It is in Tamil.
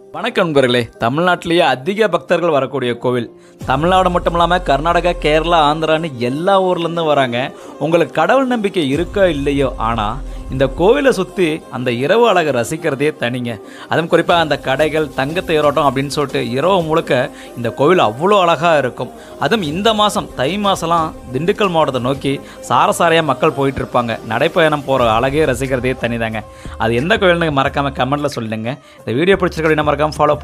வணக்கம் நண்பர்களே தமிழ்நாட்டிலேயே அதிக பக்தர்கள் வரக்கூடிய கோவில் தமிழ்நாடு மட்டும் இல்லாமல் கர்நாடகா கேரளா ஆந்திரான்னு எல்லா ஊர்லேருந்தும் வராங்க உங்களுக்கு கடவுள் நம்பிக்கை இருக்கோ இல்லையோ ஆனால் இந்த கோவிலை சுற்றி அந்த இரவு அழகை ரசிக்கிறதே தனிங்க அதுவும் குறிப்பாக அந்த கடைகள் தங்க தேரோட்டம் அப்படின்னு சொல்லிட்டு இரவு முழுக்க இந்த கோவில் அவ்வளோ அழகாக இருக்கும் அதுவும் இந்த மாதம் தை மாதம்லாம் திண்டுக்கல் மாவட்டத்தை நோக்கி சாரசாரையாக மக்கள் போயிட்டு இருப்பாங்க நடைப்பயணம் போகிற அழகே ரசிக்கிறதே தனிதாங்க அது எந்த கோவில்னு மறக்காமல் கமெண்ட்டில் சொல்லுங்க இந்த வீடியோ பிடிச்சிருக்க என்ன மறக்காமல் ஃபாலோ